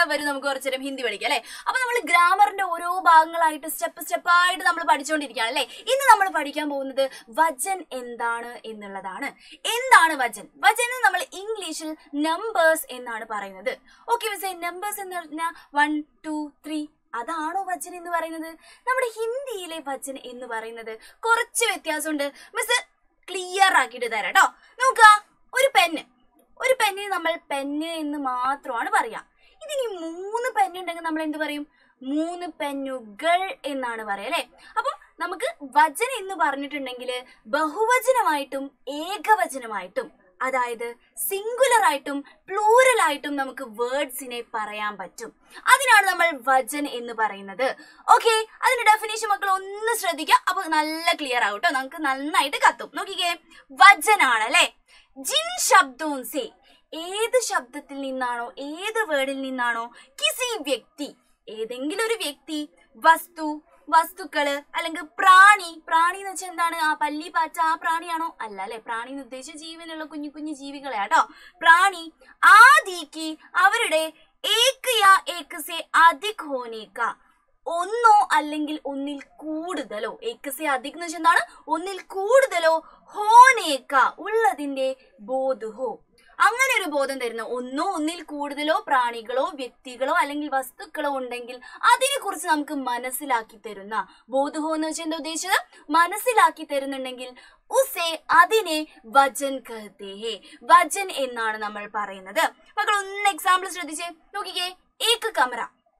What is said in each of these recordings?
വരും നമുക്ക് കുറച്ചു നേരം ഹിന്ദി പഠിക്കാം അല്ലെ അപ്പൊ നമ്മൾ ഗ്രാമറിന്റെ ഓരോ ഭാഗങ്ങളായിട്ട് സ്റ്റെപ്പ് സ്റ്റെപ്പായിട്ട് നമ്മൾ പഠിച്ചുകൊണ്ടിരിക്കുകയാണ് അല്ലെ ഇന്ന് നമ്മൾ പഠിക്കാൻ പോകുന്നത് വചൻ എന്താണ് എന്നുള്ളതാണ് എന്താണ് വചൻ വചൻ എന്ന് നമ്മൾ ഇംഗ്ലീഷിൽ നമ്പേഴ്സ് എന്നാണ് പറയുന്നത് ഓക്കെ മിസ്സേ നമ്പേഴ്സ് എന്ന് പറഞ്ഞാൽ വൺ ടു ത്രീ അതാണോ വചൻ എന്ന് പറയുന്നത് നമ്മുടെ ഹിന്ദിയിലെ വചൻ എന്ന് പറയുന്നത് കുറച്ച് വ്യത്യാസമുണ്ട് മിസ് ക്ലിയർ ആക്കിയിട്ട് തരാം കേട്ടോ നോക്കുക ഒരു പെന്ന് ഒരു പെന്നിന് നമ്മൾ പെന്ന് എന്ന് മാത്രമാണ് പറയാ ഇതിനി മൂന്ന് പെന്ന് ഉണ്ടെങ്കിൽ നമ്മൾ എന്ത് പറയും മൂന്ന് പെന്നുകൾ എന്നാണ് പറയാ അല്ലെ അപ്പം നമുക്ക് വചനം എന്ന് പറഞ്ഞിട്ടുണ്ടെങ്കിൽ ബഹുവചനമായിട്ടും ഏകവചനമായിട്ടും അതായത് സിംഗുലർ ആയിട്ടും പ്ലൂറൽ ആയിട്ടും നമുക്ക് വേർഡ്സിനെ പറയാൻ പറ്റും അതിനാണ് നമ്മൾ വചൻ എന്ന് പറയുന്നത് ഓക്കെ അതിന്റെ ഡെഫിനേഷൻ മക്കൾ ഒന്ന് ശ്രദ്ധിക്കുക അപ്പൊ നല്ല ക്ലിയർ ആവും കേട്ടോ നമുക്ക് നന്നായിട്ട് കത്തും നോക്കിക്കേ വചനാണ് അല്ലെ ജിൻ ശബ്ദവും സേ ഏത് ശബ്ദത്തിൽ നിന്നാണോ ഏത് വേർഡിൽ നിന്നാണോ കിസി വ്യക്തി ഏതെങ്കിലും ഒരു വ്യക്തി വസ്തു വസ്തുക്കള് അല്ലെങ്കിൽ പ്രാണി പ്രാണി എന്ന് വെച്ചാൽ എന്താണ് ആ പല്ലി പാറ്റ ആ പ്രാണിയാണോ അല്ല അല്ലെ പ്രാണി എന്ന് ഉദ്ദേശിച്ച ജീവനുള്ള കുഞ്ഞു കുഞ്ഞു ജീവികളെ കേട്ടോ പ്രാണി ആദിക്ക് അവരുടെ ഏക്ക് യാ ഏക്ക് സെ അധിക് ഹോനേക്ക ഒന്നോ അല്ലെങ്കിൽ ഒന്നിൽ കൂടുതലോ ഏക്കസെ അധികം എന്ന് വെച്ചാൽ എന്താണ് ഒന്നിൽ കൂടുതലോ ഹോനേക്ക ഉള്ളതിന്റെ ബോധുഹോ അങ്ങനെ ഒരു ബോധം തരുന്ന ഒന്നോ ഒന്നിൽ കൂടുതലോ പ്രാണികളോ വ്യക്തികളോ അല്ലെങ്കിൽ വസ്തുക്കളോ ഉണ്ടെങ്കിൽ അതിനെ കുറിച്ച് നമുക്ക് മനസ്സിലാക്കി തരുന്ന ബോധുഹോ എന്ന് വെച്ചാൽ എന്താ ഉദ്ദേശിച്ചത് മനസ്സിലാക്കി തരുന്നുണ്ടെങ്കിൽ ഉസേ അതിനെ വചൻ കഹത്തെ ഹേ വചൻ എന്നാണ് നമ്മൾ പറയുന്നത് മക്കൾ ഒന്ന് എക്സാമ്പിൾ ശ്രദ്ധിച്ചേ നോക്കിക്കേ ഏക്ക് കമറ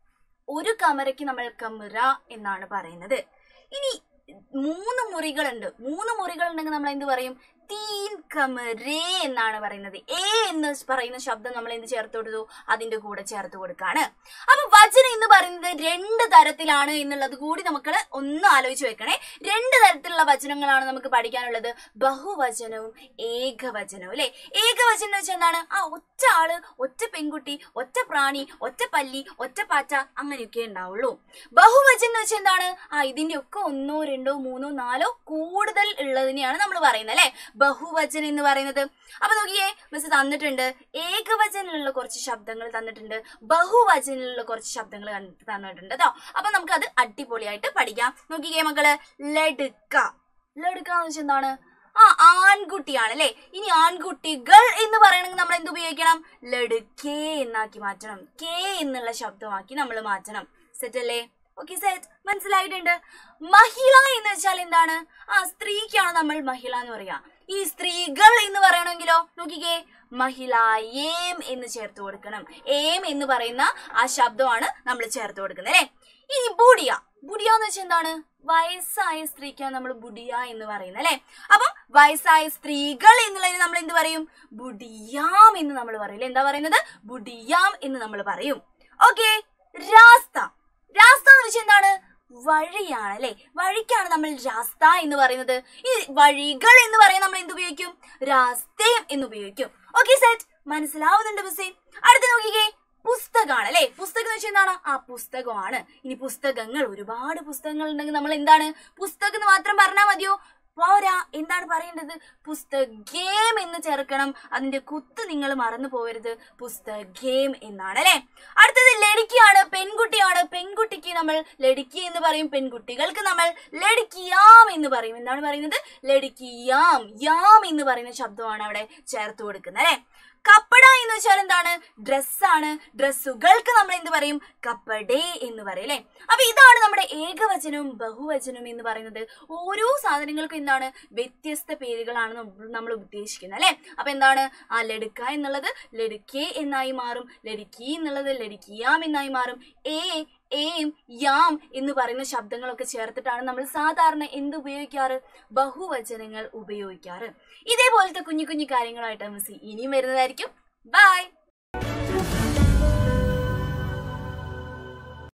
ഒരു കമറയ്ക്ക് നമ്മൾ കമറ എന്നാണ് പറയുന്നത് ഇനി മൂന്ന് മുറികളുണ്ട് മൂന്ന് മുറികൾ ഉണ്ടെങ്കിൽ നമ്മൾ എന്ത് പറയും തീൻ കമറേ എന്നാണ് പറയുന്നത് എ എന്ന് പറയുന്ന ശബ്ദം നമ്മൾ എന്ത് ചേർത്ത് കൊടുത്തു അതിന്റെ കൂടെ ചേർത്ത് കൊടുക്കാണ് അപ്പൊ വചനം എന്ന് പറയുന്നത് രണ്ട് തരത്തിലാണ് എന്നുള്ളത് കൂടി നമുക്ക് ഒന്ന് ആലോചിച്ച് വെക്കണേ രണ്ട് തരത്തിലുള്ള വചനങ്ങളാണ് നമുക്ക് പഠിക്കാനുള്ളത് ബഹുവചനവും ഏകവചനവും അല്ലെ ഏകവചനം എന്ന് വെച്ചാൽ എന്താണ് ആ ഒറ്റ ആള് ഒറ്റ പെൺകുട്ടി ഒറ്റ പ്രാണി ഒറ്റ പല്ലി ഒറ്റ പാറ്റ അങ്ങനെയൊക്കെ ഉണ്ടാവുള്ളൂ ബഹുവചനം എന്ന് വെച്ചാൽ എന്താണ് ആ ഇതിന്റെ ഒക്കെ ഒന്നോ രണ്ടോ മൂന്നോ നാലോ കൂടുതൽ ഉള്ളതിനെയാണ് നമ്മൾ പറയുന്നത് അല്ലെ ബഹുവചനം എന്ന് പറയുന്നത് അപ്പൊ നോക്കിയേ മിസ് തന്നിട്ടുണ്ട് ഏകവചനിലുള്ള കുറച്ച് ശബ്ദങ്ങൾ തന്നിട്ടുണ്ട് ബഹുവചനിലുള്ള കുറച്ച് ശബ്ദങ്ങൾ കണ്ട് തന്നിട്ടുണ്ട് കേട്ടോ അപ്പൊ നമുക്ക് അത് അടിപൊളിയായിട്ട് പഠിക്കാം നോക്കിയേ മക്കള് ലടുക്ക ലടുക്ക എന്ന് വെച്ചാൽ എന്താണ് ആ ആൺകുട്ടിയാണ് അല്ലെ ഇനി ആൺകുട്ടികൾ എന്ന് പറയണമെങ്കിൽ നമ്മൾ എന്ത് ഉപയോഗിക്കണം ലടുക്കേ എന്നാക്കി മാറ്റണം കേ എന്നുള്ള ശബ്ദമാക്കി നമ്മൾ മാറ്റണം സെറ്റ് അല്ലേ ഓക്കെ സെറ്റ് മനസ്സിലായിട്ടുണ്ട് മഹിള എന്ന് വെച്ചാൽ എന്താണ് ആ സ്ത്രീക്കാണ് നമ്മൾ മഹിള എന്ന് പറയാ ഈ സ്ത്രീകൾ എന്ന് പറയണമെങ്കിലോ നോക്കിക്കേ മഹിള ഏം എന്ന് ചേർത്ത് കൊടുക്കണം ഏം എന്ന് പറയുന്ന ആ ശബ്ദമാണ് നമ്മൾ ചേർത്ത് കൊടുക്കുന്നത് അല്ലെ ഇനി ബുഡിയ ബുഡിയ എന്ന് വെച്ചാൽ എന്താണ് വയസ്സായ സ്ത്രീക്കാണ് നമ്മൾ ബുഡിയ എന്ന് പറയുന്നത് അല്ലെ അപ്പം വയസ്സായ സ്ത്രീകൾ എന്നുള്ളതിന് നമ്മൾ എന്ത് പറയും ബുഡിയാം എന്ന് നമ്മൾ പറയില്ലേ എന്താ പറയുന്നത് ബുഡിയാം എന്ന് നമ്മൾ പറയും ഓക്കെ രാസ്ത രാസ്ത എന്ന് വെച്ചാൽ എന്താണ് വഴിയാണ് അല്ലെ വഴിക്കാണ് നമ്മൾ രാസ്ത എന്ന് പറയുന്നത് ഈ വഴികൾ എന്ന് പറയാൻ നമ്മൾ എന്ത് ഉപയോഗിക്കും രാസ്തയും എന്ന് ഉപയോഗിക്കും ഓക്കെ സെറ്റ് മനസ്സിലാവുന്നുണ്ട് ബുസേ അടുത്ത് നോക്കിക്കേ പുസ്തകമാണ് അല്ലെ പുസ്തകം എന്ന് വെച്ചാൽ എന്താണ് ആ പുസ്തകമാണ് ഇനി പുസ്തകങ്ങൾ ഒരുപാട് പുസ്തകങ്ങൾ ഉണ്ടെങ്കിൽ നമ്മൾ എന്താണ് പുസ്തകം എന്ന് മാത്രം പറഞ്ഞാൽ മതിയോ പോരാ എന്താണ് പറയേണ്ടത് പുസ്തകേം എന്ന് ചേർക്കണം അതിന്റെ കുത്ത് നിങ്ങൾ മറന്നു പോകരുത് പുസ്തകേം എന്നാണ് അല്ലെ അടുത്തത് ലടിക്കിയാണ് പെൺകുട്ടിയാണ് പെൺകുട്ടിക്ക് നമ്മൾ ലടിക്കി എന്ന് പറയും പെൺകുട്ടികൾക്ക് നമ്മൾ ലടിക്കിയാം എന്ന് പറയും എന്താണ് പറയുന്നത് ലടിക്കിയാം യാം എന്ന് പറയുന്ന ശബ്ദമാണ് അവിടെ ചേർത്ത് കൊടുക്കുന്നത് അല്ലെ കപ്പട എന്ന് വെച്ചാൽ എന്താണ് ഡ്രസ്സാണ് ഡ്രസ്സുകൾക്ക് നമ്മൾ എന്ത് പറയും കപ്പടേ എന്ന് പറയും അല്ലെ അപ്പൊ ഇതാണ് നമ്മുടെ ഏകവചനവും ബഹുവചനവും എന്ന് പറയുന്നത് ഓരോ സാധനങ്ങൾക്കും എന്താണ് വ്യത്യസ്ത പേരുകളാണ് നമ്മൾ- നമ്മൾ ഉദ്ദേശിക്കുന്നത് അല്ലെ അപ്പൊ എന്താണ് ആ ലടുക്ക എന്നുള്ളത് ലടുക്കേ എന്നായി മാറും ലടുക്കി എന്നുള്ളത് ലടുക്കിയാം എന്നായി മാറും ഏ ഏം യാം എന്ന് പറയുന്ന ശബ്ദങ്ങളൊക്കെ ചേർത്തിട്ടാണ് നമ്മൾ സാധാരണ എന്ത് ഉപയോഗിക്കാറ് ബഹുവചനങ്ങൾ ഉപയോഗിക്കാറ് ഇതേപോലത്തെ കുഞ്ഞു കുഞ്ഞു കാര്യങ്ങളായിട്ട് മിസ് ഇനിയും വരുന്നതായിരിക്കും ബൈ